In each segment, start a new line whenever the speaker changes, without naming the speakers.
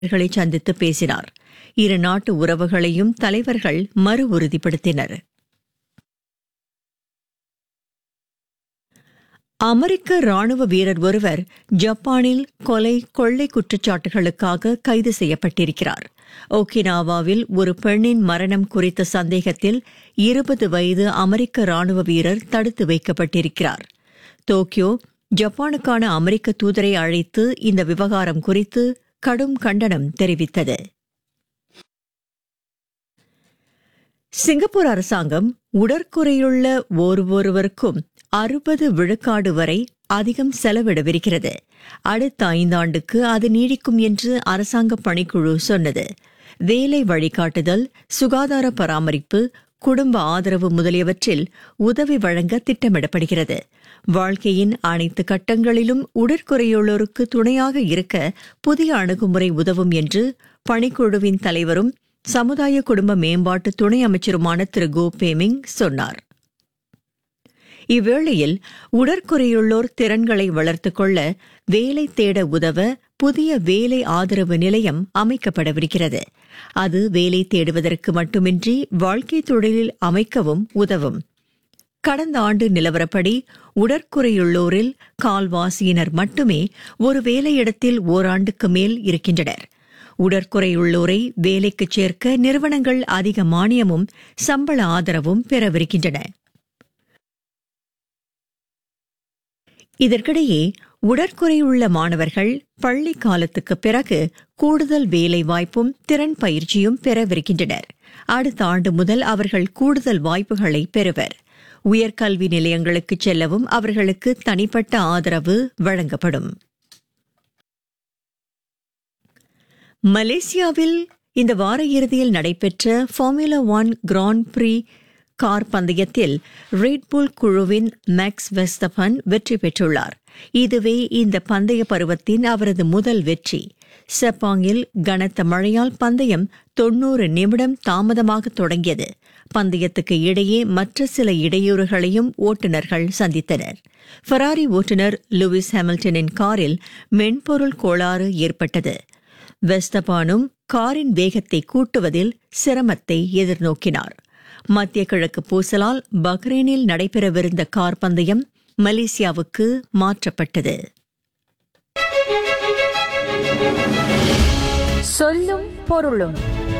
களை சந்தித்து பேசினார் இரு நாட்டு உறவுகளையும் தலைவர்கள் மறு உறுதிப்படுத்தினர் அமெரிக்க ராணுவ வீரர் ஒருவர் ஜப்பானில் கொலை கொள்ளை குற்றச்சாட்டுகளுக்காக கைது செய்யப்பட்டிருக்கிறார் ஓகினாவாவில் ஒரு பெண்ணின் மரணம் குறித்த சந்தேகத்தில் இருபது வயது அமெரிக்க ராணுவ வீரர் தடுத்து வைக்கப்பட்டிருக்கிறார் டோக்கியோ ஜப்பானுக்கான அமெரிக்க தூதரை அழைத்து இந்த விவகாரம் குறித்து கடும் கண்டனம் தெரிவித்தது சிங்கப்பூர் அரசாங்கம் உடற்குறையுள்ள ஒருவருவருக்கும் அறுபது விழுக்காடு வரை அதிகம் செலவிடவிருக்கிறது அடுத்த ஐந்தாண்டுக்கு அது நீடிக்கும் என்று அரசாங்க பணிக்குழு சொன்னது வேலை வழிகாட்டுதல் சுகாதார பராமரிப்பு குடும்ப ஆதரவு முதலியவற்றில் உதவி வழங்க திட்டமிடப்படுகிறது வாழ்க்கையின் அனைத்து கட்டங்களிலும் உடற்குறையுள்ளோருக்கு துணையாக இருக்க புதிய அணுகுமுறை உதவும் என்று பணிக்குழுவின் தலைவரும் சமுதாய குடும்ப மேம்பாட்டு துணை அமைச்சருமான திரு கோ பேமிங் சொன்னார் இவ்வேளையில் உடற்குறையுள்ளோர் திறன்களை வளர்த்துக் கொள்ள வேலை தேட உதவ புதிய வேலை ஆதரவு நிலையம் அமைக்கப்படவிருக்கிறது அது வேலை தேடுவதற்கு மட்டுமின்றி வாழ்க்கை தொழிலில் அமைக்கவும் உதவும் கடந்த ஆண்டு நிலவரப்படி உடற்குறையுள்ளோரில் கால்வாசியினர் மட்டுமே ஒரு வேலையிடத்தில் ஓராண்டுக்கு மேல் இருக்கின்றனர் உடற்குறையுள்ளோரை வேலைக்கு சேர்க்க நிறுவனங்கள் அதிக மானியமும் சம்பள ஆதரவும் பெறவிருக்கின்றன இதற்கிடையே உடற்குறையுள்ள மாணவர்கள் பள்ளி காலத்துக்கு பிறகு கூடுதல் வேலை வாய்ப்பும் திறன் பயிற்சியும் பெறவிருக்கின்றனர் அடுத்த ஆண்டு முதல் அவர்கள் கூடுதல் வாய்ப்புகளை பெறுவர் உயர்கல்வி நிலையங்களுக்கு செல்லவும் அவர்களுக்கு தனிப்பட்ட ஆதரவு வழங்கப்படும் மலேசியாவில் இந்த வார இறுதியில் நடைபெற்ற formula one grand prix car பந்தயத்தில் ரெட்புல் குழுவின் மேக்ஸ் வெஸ்தபன் வெற்றி பெற்றுள்ளார் இதுவே இந்த பந்தய பருவத்தின் அவரது முதல் வெற்றி செப்பாங்கில் கனத்த மழையால் பந்தயம் தொன்னூறு நிமிடம் தாமதமாக தொடங்கியது பந்தயத்துக்கு இடையே மற்ற சில இடையூறுகளையும் ஓட்டுநர்கள் சந்தித்தனர் ஃபெராரி ஓட்டுநர் லூயிஸ் ஹாமில்டனின் காரில் மென்பொருள் கோளாறு ஏற்பட்டது வெஸ்தபானும் காரின் வேகத்தை கூட்டுவதில் சிரமத்தை எதிர்நோக்கினார் மத்திய கிழக்கு பூசலால் பக்ரைனில் நடைபெறவிருந்த கார் பந்தயம் மலேசியாவுக்கு மாற்றப்பட்டது
சொல்லும் பொருளும்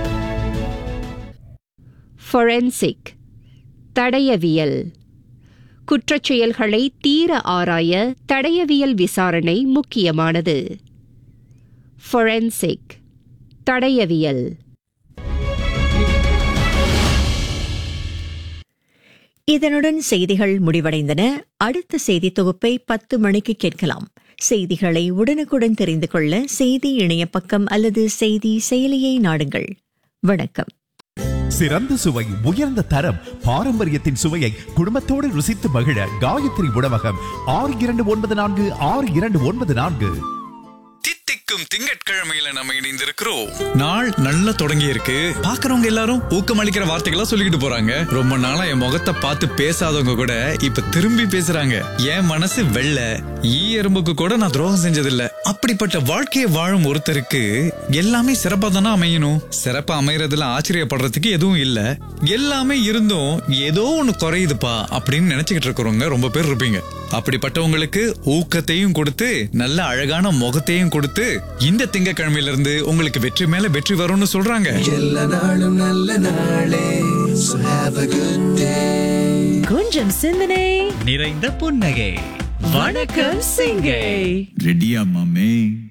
ஃபொரென்சிக் தடயவியல் குற்றச் செயல்களை தீர ஆராய தடயவியல் விசாரணை முக்கியமானது ஃபொரென்சிக் தடயவியல்
இதனுடன் செய்திகள் முடிவடைந்தன அடுத்த செய்தி தொகுப்பை பத்து மணிக்கு கேட்கலாம் செய்திகளை உடனுக்குடன் தெரிந்து கொள்ள செய்தி இணைய பக்கம் அல்லது செய்தி செயலியை நாடுங்கள் வணக்கம்
சிறந்த சுவை உயர்ந்த தரம் பாரம்பரியத்தின் சுவையை குடும்பத்தோடு ருசித்து மகிழ காயத்ரி உணவகம் ஆறு இரண்டு ஒன்பது நான்கு ஆறு இரண்டு ஒன்பது நான்கு
தித்திக்கும் திங்கட்கிழமையில நம்ம இணைந்திருக்கிறோம் நாள் நல்லா தொடங்கி இருக்கு பாக்குறவங்க எல்லாரும் ஊக்கமளிக்கிற வார்த்தைகளா சொல்லிக்கிட்டு போறாங்க ரொம்ப நாளா என் முகத்தை பார்த்து பேசாதவங்க கூட இப்ப திரும்பி பேசுறாங்க என் மனசு வெள்ள ஈ எறும்புக்கு கூட நான் துரோகம் செஞ்சதில்ல அப்படிப்பட்ட வாழ்க்கையை வாழும் ஒருத்தருக்கு எல்லாமே சிறப்பா தானே அமையணும் சிறப்பா அமையறதுல ஆச்சரியப்படுறதுக்கு எதுவும் இல்ல எல்லாமே இருந்தும் ஏதோ ஒண்ணு குறையுதுப்பா அப்படின்னு நினைச்சுக்கிட்டு இருக்கிறவங்க ரொம்ப பேர் இருப்பீங்க அப்படிப்பட்டவங்களுக்கு ஊக்கத்தையும் கொடுத்து நல்ல அழகான முகத்தையும் கொடுத்து இந்த திங்கக்கிழமையில இருந்து உங்களுக்கு வெற்றி மேல வெற்றி வரும்னு சொல்றாங்க
எல்லா நாளும் நல்ல நாளே So have a good day
கொஞ்சம் சிந்தனை
நிறைந்த புன்னகை
வணக்கம் சிங்கை
ரெடியா மாமே